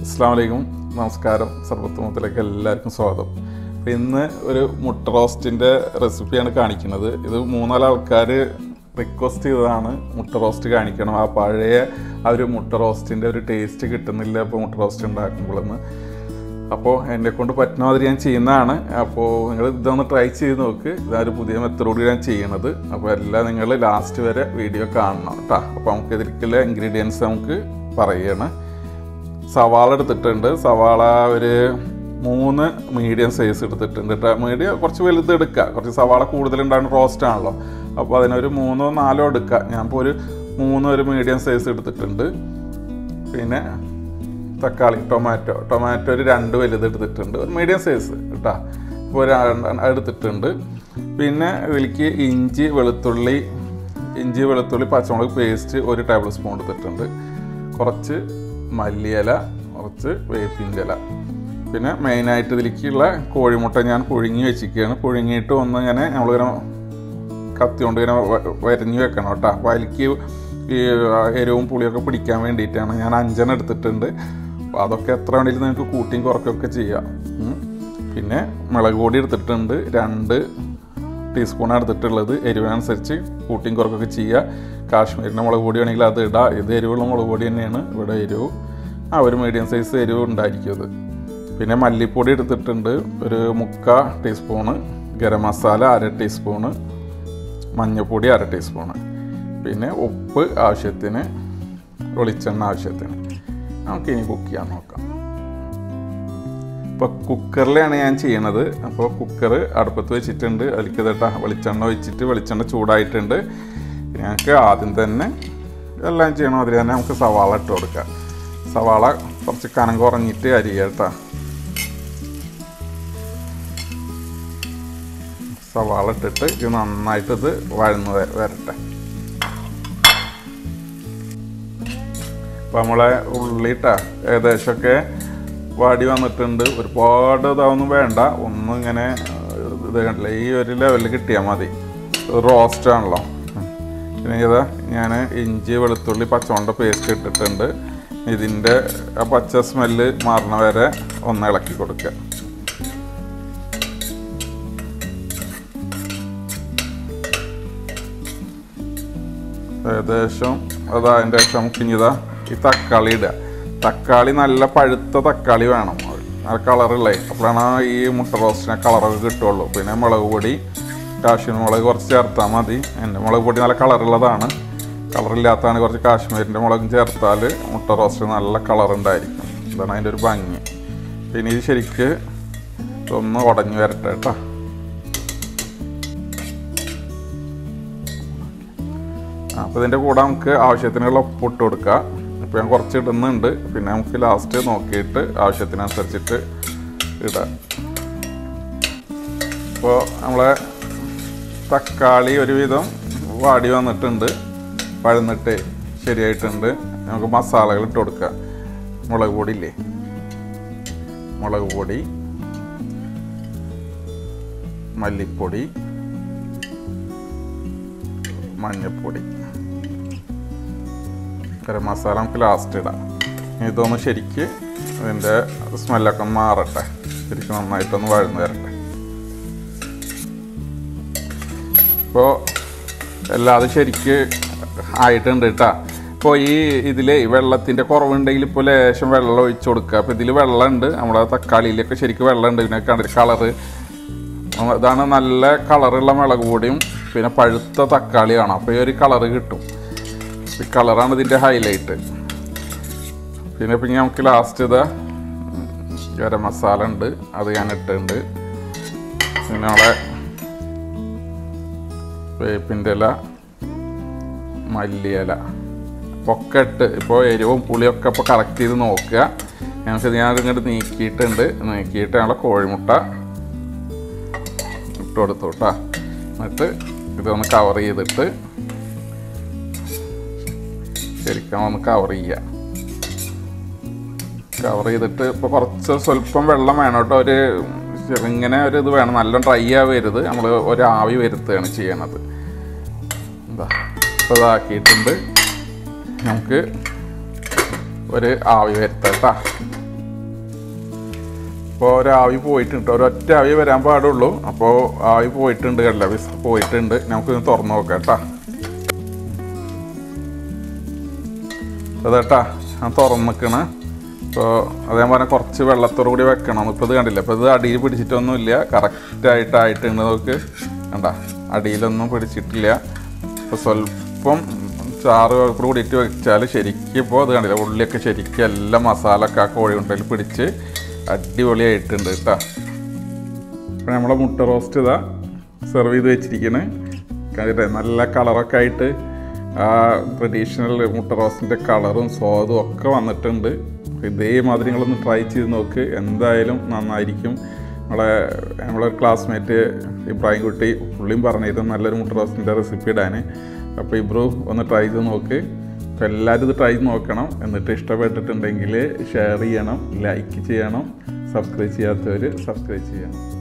അസ്സാം വലൈക്കും നമസ്കാരം സർവത്തുമത്തിലേക്ക് എല്ലാവർക്കും സ്വാഗതം അപ്പോൾ ഇന്ന് ഒരു മുട്ട റോസ്റ്റിൻ്റെ റെസിപ്പിയാണ് കാണിക്കുന്നത് ഇത് മൂന്നാല് ആൾക്കാർ റിക്വസ്റ്റ് ചെയ്തതാണ് മുട്ട റോസ്റ്റ് കാണിക്കണം ആ പഴയ ആ ഒരു മുട്ട റോസ്റ്റിൻ്റെ ഒരു ടേസ്റ്റ് കിട്ടുന്നില്ല ഇപ്പോൾ മുട്ട റോസ്റ്റ് ഉണ്ടാക്കുമ്പോഴെന്ന് അപ്പോൾ എന്നെ കൊണ്ട് പറ്റുന്ന മാതിരി ഞാൻ ചെയ്യുന്നതാണ് അപ്പോൾ നിങ്ങൾ ഇതൊന്ന് ട്രൈ ചെയ്ത് നോക്ക് ഇതൊരു പുതിയ മെത്തഡോട് ഞാൻ ചെയ്യണത് അപ്പോൾ എല്ലാം നിങ്ങൾ ലാസ്റ്റ് വരെ വീഡിയോ കാണണം കേട്ടോ അപ്പോൾ നമുക്ക് ഇതിലേക്കുള്ള ഇൻഗ്രീഡിയൻസ് നമുക്ക് പറയണം സവാള എടുത്തിട്ടുണ്ട് സവാള ഒരു മൂന്ന് മീഡിയം സൈസ് എടുത്തിട്ടുണ്ട് കേട്ടോ മീഡിയം കുറച്ച് വലുത് എടുക്കുക കുറച്ച് സവാള കൂടുതലുണ്ടാകുന്ന റോസ്റ്റ് ആണല്ലോ അപ്പോൾ അതിനൊരു മൂന്നോ നാലോ എടുക്കുക ഞാൻ ഇപ്പോൾ ഒരു മൂന്ന് ഒരു മീഡിയം സൈസ് എടുത്തിട്ടുണ്ട് പിന്നെ തക്കാളി ടൊമാറ്റോ ടൊമാറ്റോ ഒരു രണ്ട് വലുത് എടുത്തിട്ടുണ്ട് ഒരു മീഡിയം സൈസ് കേട്ടോ ഇപ്പോൾ ഒരു രണ്ട് എടുത്തിട്ടുണ്ട് പിന്നെ ഇതിലേക്ക് ഇഞ്ചി വെളുത്തുള്ളി ഇഞ്ചി വെളുത്തുള്ളി പച്ചമുളക് പേസ്റ്റ് ഒരു ടേബിൾ സ്പൂൺ എടുത്തിട്ടുണ്ട് കുറച്ച് മല്ലിയില കുറച്ച് വേപ്പിൻ്റെ ഇല പിന്നെ മെയിനായിട്ട് ഇതിലേക്കുള്ള കോഴിമുട്ട ഞാൻ പുഴുങ്ങി വെച്ചിരിക്കുകയാണ് പുഴുങ്ങിയിട്ട് ഒന്ന് ഇങ്ങനെ നമ്മളിങ്ങനെ കത്തി കൊണ്ട് ഇങ്ങനെ വ- വരഞ്ഞു വെക്കണം കേട്ടോ അപ്പോൾ അതിലേക്ക് ഈ എരിവും പുളിയൊക്കെ പിടിക്കാൻ വേണ്ടിയിട്ടാണ് ഞാൻ അഞ്ചെണ്ണം എടുത്തിട്ടുണ്ട് അപ്പോൾ അതൊക്കെ എത്ര വേണമെങ്കിലും നിങ്ങൾക്ക് കൂട്ടിയും കുറയ്ക്കുകയൊക്കെ ചെയ്യാം ഉം. പിന്നെ മുളക് പൊടി എടുത്തിട്ടുണ്ട് രണ്ട് ടീസ്പൂൺ എടുത്തിട്ടുള്ളത് എരിവിനനുസരിച്ച് കൂട്ടിയും കുറയ്ക്കുകയൊക്കെ ചെയ്യുക കാശ്മീരിൻ്റെ മുളക് പൊടി ആണെങ്കിൽ അത് ഇടാം ഇത് എരിവുള്ള മുളക് പൊടി തന്നെയാണ് ഇവിടെ എരിവ് ആ ഒരു മീഡിയം സൈസ് എരിവ് ഉണ്ടായിരിക്കും അത് പിന്നെ മല്ലിപ്പൊടി എടുത്തിട്ടുണ്ട് ഒരു മുക്കാ ടീസ്പൂണ് ഗരം മസാല അര ടീസ്പൂണ് മഞ്ഞൾപ്പൊടി അര ടീസ്പൂണ് പിന്നെ ഉപ്പ് ആവശ്യത്തിന് വെളിച്ചെണ്ണ ആവശ്യത്തിന് നമുക്കിനി കുക്ക് ചെയ്യാൻ നോക്കാം ഇപ്പോൾ കുക്കറിലാണ് ഞാൻ ചെയ്യണത് അപ്പോൾ കുക്കർ അടുപ്പത്ത് വെച്ചിട്ടുണ്ട് അതിലേക്ക് തട്ട വെളിച്ചെണ്ണ ഒഴിച്ചിട്ട് വെളിച്ചെണ്ണ ചൂടായിട്ടുണ്ട് ഞങ്ങൾക്ക് ആദ്യം തന്നെ എല്ലാം ചെയ്യണ മാതിരി തന്നെ നമുക്ക് സവാള ഇട്ട് കൊടുക്കാം സവാള കുറച്ച് കനം കുറഞ്ഞിട്ട് അരിയുക കേട്ടോ സവാള ഇട്ടിട്ട് ഇത് നന്നായിട്ട് ഇത് വഴന്ന് വ- വരട്ടെ അപ്പോൾ നമ്മളെ ഉള്ളിട്ട ഏകദേശമൊക്കെ വാടി വന്നിട്ടുണ്ട് ഒരുപാട് ഇതാവൊന്നും വേണ്ട ഒന്നും ഇങ്ങനെ ഏഹ്, ഇത് കണ്ടില്ല ഈ ഒരു ലെവലിൽ കിട്ടിയാൽ മതി റോസ്റ്റ് ആണല്ലോ ഉം. പിന്നെ ഇതാ ഞാൻ ഇഞ്ചി വെളുത്തുള്ളി പച്ചമുളക് പേസ്റ്റ് ഇട്ടിട്ടുണ്ട് ഇതിൻ്റെ ആ പച്ച സ്മെല്ല് മാറണ വരെ ഒന്ന് ഇളക്കി കൊടുക്കുക ഏകദേശം അതാ അതിൻ്റെ ശേഷം നമുക്ക് ഇനി ഇതാ ഈ തക്കാളി ഇടുക തക്കാളി നല്ല പഴുത്ത തക്കാളി വേണം ആ കളറുള്ളേ അപ്പോഴാണ് ഈ മുട്ട റോസ്റ്റിനെ കളറൊക്കെ കിട്ടുള്ളൂ പിന്നെ മുളക് പൊടി കാശ്മീർ മുളക് കുറച്ച് ചേർത്താൽ മതി എൻ്റെ മുളക് പൊടി നല്ല കളറുള്ളതാണ് കളറില്ലാത്തതാണ് കുറച്ച് കാശ്മീരിൻ്റെ മുളകും ചേർത്താൽ മുട്ട റോസ്റ്റ് നല്ല കളർ ഉണ്ടായിരിക്കും ഇതാണ് അതിൻ്റെ ഒരു ഭംഗി പിന്നെ ഇത് ശരിക്ക് ഒന്ന് ഉടഞ്ഞു വരട്ടെ കേട്ടോ അപ്പോൾ ഇതിൻ്റെ കൂടെ നമുക്ക് ആവശ്യത്തിനുള്ള ഉപ്പ് ഇട്ട് കൊടുക്കുക ഇപ്പോൾ ഞാൻ കുറച്ച് ഇടുന്നുണ്ട് പിന്നെ നമുക്ക് ലാസ്റ്റ് നോക്കിയിട്ട് ആവശ്യത്തിനനുസരിച്ചിട്ട് ഇടാം ഇപ്പോൾ നമ്മളെ തക്കാളി ഒരുവിധം വാടി വന്നിട്ടുണ്ട് പഴുന്നിട്ട് ശരിയായിട്ടുണ്ട് നമുക്ക് മസാലകൾ ഇട്ട് കൊടുക്കുക മുളക് പൊടി ഇല്ലേ മുളക് പൊടി മല്ലിപ്പൊടി മഞ്ഞൾപ്പൊടി ഗരം മസാല നമുക്ക് ലാസ്റ്റ് ഇടാം ഇനി ഇതൊന്ന് ശരിക്ക് അതിൻ്റെ സ്മെല്ലൊക്കെ ഒന്ന് മാറട്ടെ ശരിക്കും നന്നായിട്ടൊന്ന് വഴന്ന് വരട്ടെ ഇപ്പോൾ എല്ലാതും ശരിക്ക് ആയിട്ടുണ്ട് കേട്ടോ ഇപ്പോൾ ഈ ഇതിൽ വെള്ളത്തിൻ്റെ കുറവുണ്ടെങ്കിൽ ഇപ്പോൾ ലേശം വെള്ളം ഒഴിച്ചു കൊടുക്കുക അപ്പോൾ ഇതിൽ വെള്ളമുണ്ട് നമ്മുടെ തക്കാളിയിലൊക്കെ ശരിക്കും വെള്ളമുണ്ട് ഇതിനെ കണ്ടിട്ട് കളറ് ഇതാണ് നല്ല കളറുള്ള മുളക് പൊടിയും പിന്നെ പഴുത്ത തക്കാളിയാണ് അപ്പോൾ ഈ ഒരു കളറ് കിട്ടും ഈ കളറാണ് ഇതിൻ്റെ ഹൈലൈറ്റ് പിന്നെ പിന്നെ നമുക്ക് ലാസ്റ്റ് ഇതാ ഉം, ഗരം മസാല ഉണ്ട് അത് ഞാൻ ഇട്ടിട്ടുണ്ട് പിന്നെ നമ്മളെ വേപ്പിൻ്റെ ഇല മല്ലിയില ഒക്കെ ഇട്ട് ഇപ്പോൾ എരിവും പുളിയൊക്കെ ഇപ്പോൾ കറക്റ്റ് ചെയ്ത് നോക്കുക ഞങ്ങൾക്ക് ഞാൻ ഇങ്ങോട്ട് നീക്കിയിട്ടുണ്ട് നീക്കിയിട്ട് ഞങ്ങളെ കോഴിമുട്ട ഇട്ട് കൊടുത്തു കേട്ടോ എന്നിട്ട് ഇതൊന്ന് കവർ ചെയ്തിട്ട് ശരിക്കും ഒന്ന് കവർ ചെയ്യുക കവർ ചെയ്തിട്ട് ഇപ്പോൾ കുറച്ച് സ്വല്പം വെള്ളം വേണം കേട്ടോ ഒരു ഇങ്ങനെ ഒരു ഇത് വേണം നല്ല ഡ്രൈ ആവരുത് നമ്മൾ ഒരു ആവി വരുത്തുകയാണ് ചെയ്യണത് എന്താ ഇപ്പോൾ ഇതാക്കിയിട്ടുണ്ട് നമുക്ക് ഒരു ആവി വരുത്താം കേട്ടോ അപ്പോൾ ഒരു ആവി പോയിട്ടുണ്ട് ഒരൊറ്റ ആവി വരാൻ പാടുള്ളൂ അപ്പോൾ ആവി പോയിട്ടുണ്ട് കല്ല വിസ് പോയിട്ടുണ്ട് നമുക്കിത് തുറന്ന് നോക്കാം കേട്ടാ അതേട്ടാ ഞാൻ തുറന്ന് നിൽക്കണേ ഇപ്പോൾ അതേ പോലെ കുറച്ച് വെള്ളത്തോടു കൂടി വെക്കണം ഇപ്പോൾ ഇത് കണ്ടില്ല ഇപ്പോൾ ഇത് അടിയിൽ പിടിച്ചിട്ടൊന്നുമില്ല കറക്റ്റായിട്ടായിട്ടുണ്ട് നോക്ക് കണ്ട അടിയിലൊന്നും പിടിച്ചിട്ടില്ല ഇപ്പോൾ സ്വല്പം ചാറ് കൂടി കൂടിയിട്ട് വെച്ചാൽ ശരിക്കും ഇപ്പോൾ ഇത് കണ്ടില്ല ഉള്ളിയൊക്കെ ശരിക്കും എല്ലാം മസാല ഒക്കെ ആ കോഴി ഉണ്ടയിൽ പിടിച്ച് അടിപൊളിയായിട്ടുണ്ട് കേട്ടോ അപ്പോൾ നമ്മളെ മുട്ട റോസ്റ്റ് ഇതാ സെർവ് ചെയ്ത് വെച്ചിരിക്കണേ കണ്ടില്ലേ നല്ല കളറൊക്കെ ആയിട്ട് ആ ട്രഡീഷണൽ മുട്ട റോസ്റ്റിൻ്റെ കളറും സ്വാദും ഒക്കെ വന്നിട്ടുണ്ട് ഇതേമാതിരി നിങ്ങളൊന്ന് ട്രൈ ചെയ്ത് നോക്ക് എന്തായാലും നന്നായിരിക്കും നമ്മളെ നമ്മളെ ക്ലാസ്മേറ്റ് ഇബ്രാഹിം കുട്ടി പുള്ളിയും പറഞ്ഞിരുന്നു നല്ലൊരു മുട്ട റോസ്റ്റിൻ്റെ റെസിപ്പി ഇടാൻ അപ്പോൾ ഇബ്രു ഒന്ന് ട്രൈ ചെയ്ത് നോക്ക് അപ്പോൾ എല്ലാവരും ഇത് ട്രൈ ചെയ്ത് നോക്കണം എന്നിട്ട് ഇഷ്ടപ്പെട്ടിട്ടുണ്ടെങ്കിൽ ഷെയർ ചെയ്യണം ലൈക്ക് ചെയ്യണം സബ്സ്ക്രൈബ് ചെയ്യാത്തവർ സബ്സ്ക്രൈബ് ചെയ്യണം